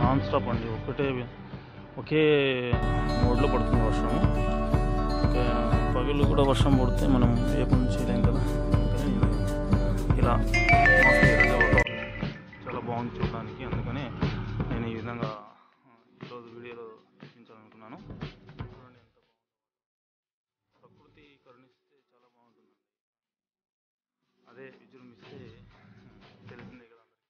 Non stop అండి ఒకటే ఒకే మోడ్లో పడుతుంది వర్షం ఇంకా పగలు కూడా వర్షం పడితే మనం ఏ పని చేయలేం కదా అందుకని ఇలా మస్తు ఎర్రగా వాతావరణం చాలా బాగుంది చూడడానికి అందుకని నేను ఈ విధంగా ఆ, ఈరోజు వీడియోలో చూపించాలనుకున్నాను చూడండి ఎంత బాగుందో ప్రకృతి కరుణిస్తే చాలా బాగుంటుంది అదే విజృంభిస్తే తెలిసిందే కదా అందరికీ.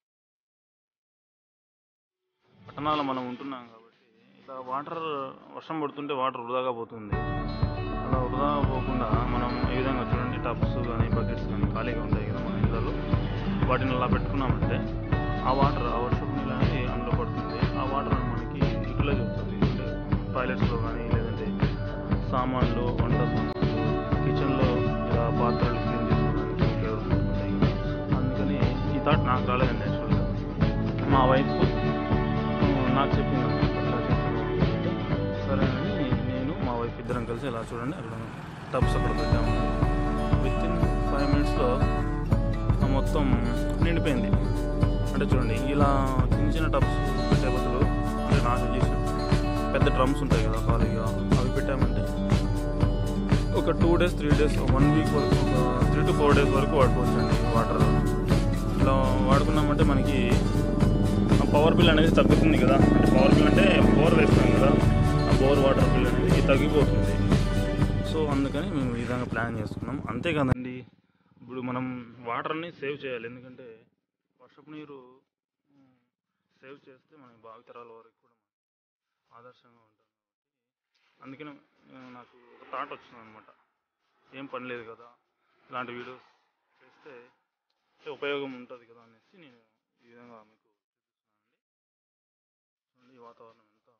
పట్టణాల్లో మనం ఉంటున్నాం కాబట్టి ఇలా వాటర్ వర్షం పడుతుంటే వాటర్ వృధాగా పోతుంది అలా వృధాగా పోకుండా మనం ఈ విధంగా చూడండి టబ్స్ కానీ బకెట్స్ కానీ ఖాళీగా ఉంటాయి కదా మన ఇళ్ళలో వాటిని అలా పెట్టుకున్నామంటే ఆ వాటర్ ఆ వర్షపు నీళ్ళు అనేది అందులో పడుతుంది ఆ వాటర్ మనకి యూటిలైజ్ అవుతుంది అంటే టాయిలెట్స్లో కానీ లేదంటే సామాన్లు వంట సామాన్లు కిచెన్లో ఇలా పాత్రలు క్లీన్ చేసుకోవడానికి ఉపయోగపడుతుంటాయి అందుకని ఈ థాట్ నాకు రాలేదండి యాక్చువల్గా మా వైఫ్ నాకు చెప్పింది అన్నమాట. ఇలా చేస్తే బాగుంటుంది. సరేనని నేను మా వైఫ్ ఇద్దరం కలిసి ఇలా చూడండి అక్కడ టబ్స్ అక్కడ పెట్టాము విత్ ఇన్ ఫైవ్ మినిట్స్లో మొత్తం నిండిపోయింది అంటే చూడండి ఇలా చిన్న చిన్న టబ్స్ పెట్టే బదులు అంటే నాకు చేసిన పెద్ద డ్రమ్స్ ఉంటాయి కదా ఖాళీగా అవి పెట్టామంటే ఒక two days three days one week వరకు ఒక త్రీ టు ఫోర్ డేస్ వరకు వాడుకోవచ్చండి వాటర్ ఇలా వాడుకున్నామంటే మనకి పవర్ బిల్ అనేది తగ్గుతుంది కదా అంటే పవర్ బిల్ అంటే బోర్ వేస్తాం కదా ఆ బోర్ వాటర్ బిల్ అనేది తగ్గిపోతుంది సో అందుకని మేము ఈ విధంగా ప్లాన్ చేసుకున్నాం అంతే కదండి ఇప్పుడు మనం వాటర్ని సేవ్ చేయాలి ఎందుకంటే వర్షపు నీరు ఉమ్, సేవ్ చేస్తే మన భావితరాల వరకు కూడా ఆదర్శంగా ఉంటుంది అందుకని ఆ, నాకు ఒక థాట్ వచ్చింది అనమాట ఏం పని లేదు కదా ఇలాంటి వీడియోస్ చేస్తే అంటే ఉపయోగం ఉంటుంది కదా అనేసి నేను ఈ విధంగా మీకు చూపిస్తున్నానండి చూడండి ఈ వాతావరణం ఎంత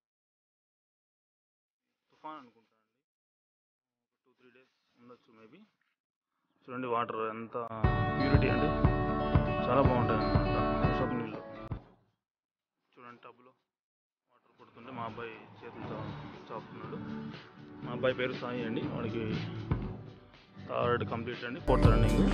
తుఫాన్ అనుకుంటానండి ఒక టూ త్రీ డేస్ ఉండొచ్చు మేబీ చూడండి వాటర్ ఎంత ప్యూరిటీ అంటే చాలా బాగుంటుంది అనమాట వర్షపు నీళ్ళు చూడండి టబ్లో వాటర్ పడుతుంటే మా అబ్బాయి చేతులు చా చాపుతున్నాడు మా అబ్బాయి పేరు సాయి అండి వాడికి థర్డ్ కంప్లీట్ అండి ఫోర్త్ రన్నింగ్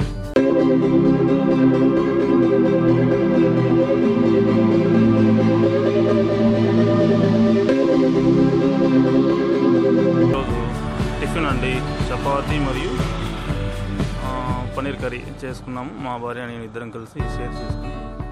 ఈరోజు టిఫిన్ అండి చపాతీ మరియు ఆ, పన్నీర్ కర్రీ చేసుకున్నాము మా భార్య నేను ఇద్దరం కలిసి షేర్ చేసుకుని